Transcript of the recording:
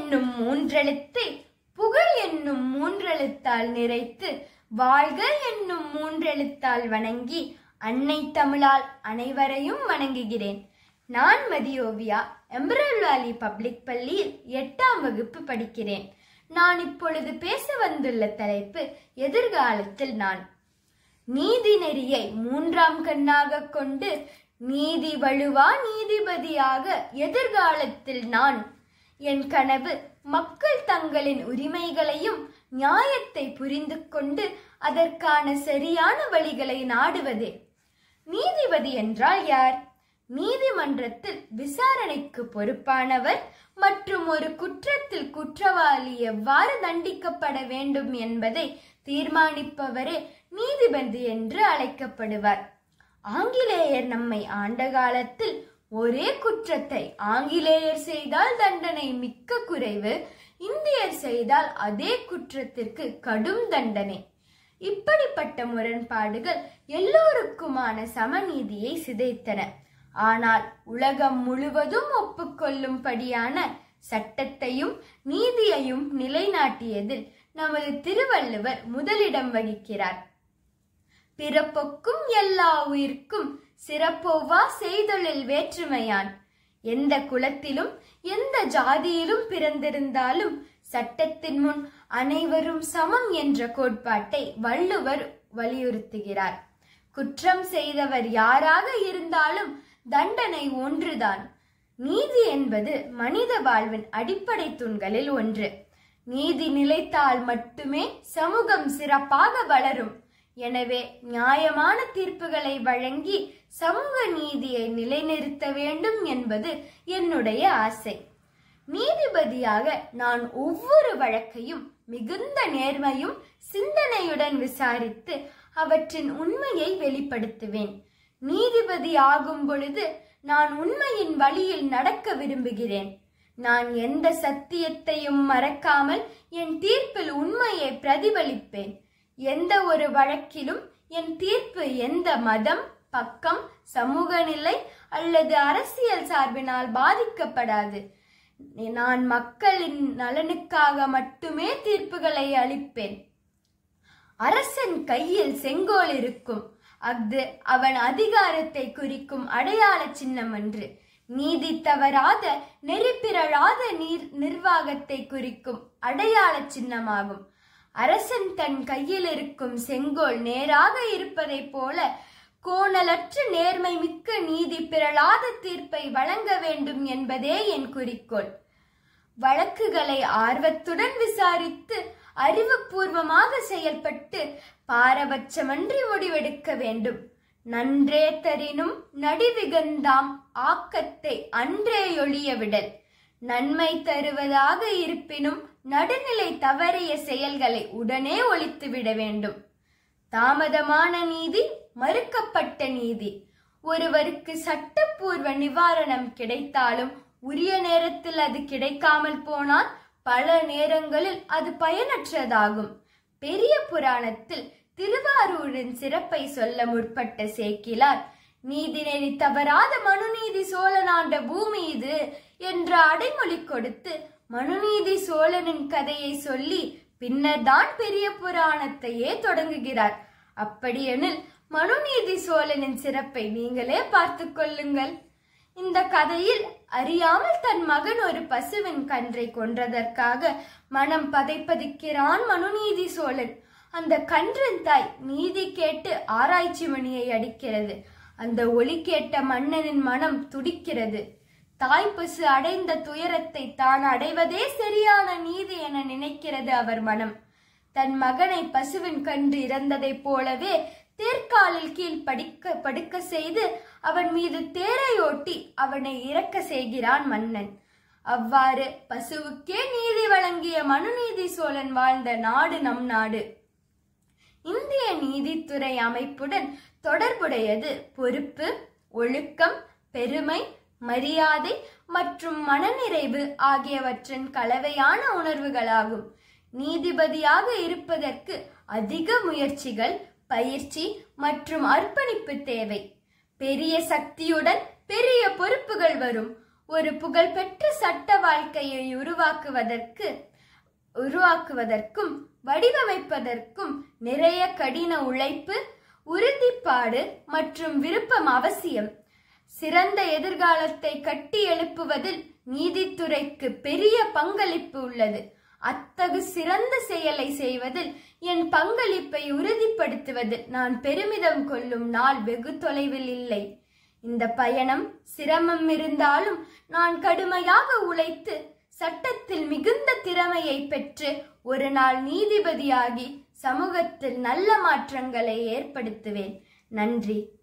என்னும் மூன்றெழுத்தை புகழ் என்னும் மூன்றெழுத்தால் நிறைத்து வாழ்க என்னும் மூன்றெழுத்தால் வணங்கி அன்னை தமிழால் அனைவரையும் வணங்குகிறேன் நான் மதியோவியா எம்பரல் வேலி பப்ளிக் பள்ளியில் எட்டாம் வகுப்பு படிக்கிறேன் நான் இப்பொழுது பேச வந்துள்ள தலைப்பு எதிர்காலத்தில் நான் நீதி நெறியை மூன்றாம் கண்ணாக கொண்டு நீதி வழுவா நீதிபதியாக எதிர்காலத்தில் நான் என் கனவு மக்கள் தங்களின் உரிமைகளையும் நியாயத்தை புரிந்து கொண்டு அதற்கான சரியான வழிகளை நாடுவதே நீதிபதி என்றால் யார் நீதிமன்றத்தில் விசாரணைக்கு பொறுப்பானவர் மற்றும் ஒரு குற்றத்தில் குற்றவாளி எவ்வாறு தண்டிக்கப்பட வேண்டும் என்பதை தீர்மானிப்பவரே நீதிபதி என்று அழைக்கப்படுவார் ஆங்கிலேயர் நம்மை ஆண்ட காலத்தில் ஒரே குற்றத்தை ஆங்கிலேயர் செய்தால் தண்டனை மிக்க குறைவு இந்தியர் செய்தால் அதே குற்றத்திற்கு கடும் தண்டனை இப்படிப்பட்ட முரண்பாடுகள் எல்லோருக்குமான சமநீதியை சிதைத்தன ஆனால் உலகம் முழுவதும் ஒப்புக்கொள்ளும்படியான சட்டத்தையும் நீதியையும் நிலைநாட்டியதில் நமது திருவள்ளுவர் முதலிடம் வகிக்கிறார் பிறப்பொக்கும் எல்லா உயிர்க்கும் சிறப்போவா செய்தொழில் வேற்றுமையான் எந்த குலத்திலும் எந்த ஜாதியிலும் பிறந்திருந்தாலும் சட்டத்தின் முன் அனைவரும் சமம் என்ற கோட்பாட்டை வள்ளுவர் வலியுறுத்துகிறார் குற்றம் செய்தவர் யாராக இருந்தாலும் தண்டனை ஒன்றுதான் நீதி என்பது மனித வாழ்வின் அடிப்படை தூண்களில் ஒன்று நீதி நிலைத்தால் மட்டுமே சமூகம் சிறப்பாக வளரும் எனவே நியாயமான தீர்ப்புகளை வழங்கி சமூக நீதியை நிலைநிறுத்த வேண்டும் என்பது என்னுடைய ஆசை நீதிபதியாக நான் ஒவ்வொரு வழக்கையும் மிகுந்த நேர்மையும் சிந்தனையுடன் விசாரித்து அவற்றின் உண்மையை வெளிப்படுத்துவேன் நீதிபதி ஆகும் பொழுது நான் உண்மையின் வழியில் நடக்க விரும்புகிறேன் நான் எந்த சத்தியத்தையும் மறக்காமல் என் தீர்ப்பில் உண்மையை பிரதிபலிப்பேன் எந்த ஒரு வழக்கிலும் என் தீர்ப்பு எந்த மதம் பக்கம் சமூக நிலை அல்லது அரசியல் சார்பினால் பாதிக்கப்படாது நான் மக்களின் நலனுக்காக மட்டுமே தீர்ப்புகளை அளிப்பேன் அரசன் கையில் செங்கோல் இருக்கும் அஃது அவன் அதிகாரத்தை குறிக்கும் அடையாள சின்னம் என்று நீதி தவறாத நெறிப்பிரழாத நீர் நிர்வாகத்தை குறிக்கும் அடையாள சின்னமாகும் அரசன் தன் கையில் இருக்கும் செங்கோல் நேராக இருப்பதைப் போல கோணலற்ற நேர்மை மிக்க நீதி பிறழாத தீர்ப்பை வழங்க வேண்டும் என்பதே என் குறிக்கோள் வழக்குகளை ஆர்வத்துடன் விசாரித்து அறிவுபூர்வமாக செயல்பட்டு பாரபட்சமன்றி முடிவெடுக்க வேண்டும் நன்றே தரினும் நடிவிகந்தாம் ஆக்கத்தை அன்றே ஒழிய விடல் நன்மை தருவதாக இருப்பினும் நடுநிலை தவறிய செயல்களை உடனே ஒழித்துவிட வேண்டும் தாமதமான நீதி மறுக்கப்பட்ட நீதி ஒருவருக்கு சட்டப்பூர்வ நிவாரணம் கிடைத்தாலும் உரிய நேரத்தில் அது கிடைக்காமல் போனால் பல நேரங்களில் அது பயனற்றதாகும் பெரிய புராணத்தில் திருவாரூரின் சிறப்பை சொல்ல முற்பட்ட சேக்கிலார் நீதிநெறி தவறாத மனுநீதி சோழனாண்ட பூமி இது என்ற அடைமொழி கொடுத்து மனுநீதி சோழனின் கதையை சொல்லி பின்னர் தான் பெரிய புராணத்தையே தொடங்குகிறார் அப்படியெனில் மனுநீதி சோழனின் சிறப்பை நீங்களே பார்த்து கொள்ளுங்கள் இந்த கதையில் அறியாமல் தன் மகன் ஒரு பசுவின் கன்றை கொன்றதற்காக மனம் பதைப்பதிக்கிறான் மனுநீதி சோழன் அந்த கன்றின் தாய் நீதி கேட்டு ஆராய்ச்சி மணியை அடிக்கிறது அந்த ஒலி கேட்ட மன்னனின் மனம் துடிக்கிறது தாய் பசு அடைந்த துயரத்தை தான் அடைவதே சரியான நீதி என நினைக்கிறது அவர் மனம் தன் மகனை பசுவின் கன்று இறந்ததைப் போலவே தேர்காலில் கீழ் படிக்க படுக்க செய்து அவன் மீது தேரை ஓட்டி அவனை இறக்க செய்கிறான் மன்னன் அவ்வாறு பசுவுக்கே நீதி வழங்கிய மனுநீதி சோழன் வாழ்ந்த நாடு நம் நாடு இந்திய நீதித்துறை அமைப்புடன் தொடர்புடையது பொறுப்பு ஒழுக்கம் பெருமை மரியாதை மற்றும் மனநிறைவு ஆகியவற்றின் கலவையான உணர்வுகளாகும் நீதிபதியாக இருப்பதற்கு அதிக முயற்சிகள் பயிற்சி மற்றும் அர்ப்பணிப்பு தேவை பெரிய சக்தியுடன் பெரிய பொறுப்புகள் வரும் ஒரு புகழ்பெற்ற சட்ட வாழ்க்கையை உருவாக்குவதற்கு உருவாக்குவதற்கும் வடிவமைப்பதற்கும் நிறைய கடின உழைப்பு உறுதிப்பாடு மற்றும் விருப்பம் அவசியம் சிறந்த எதிர்காலத்தை கட்டி எழுப்புவதில் நீதித்துறைக்கு பெரிய பங்களிப்பு உள்ளது அத்தகு சிறந்த செயலை செய்வதில் என் பங்களிப்பை உறுதிப்படுத்துவதில் நான் பெருமிதம் கொள்ளும் நாள் வெகு தொலைவில் இல்லை இந்த பயணம் சிரமம் இருந்தாலும் நான் கடுமையாக உழைத்து சட்டத்தில் மிகுந்த திறமையை பெற்று ஒரு நாள் நீதிபதியாகி சமூகத்தில் நல்ல மாற்றங்களை ஏற்படுத்துவேன் நன்றி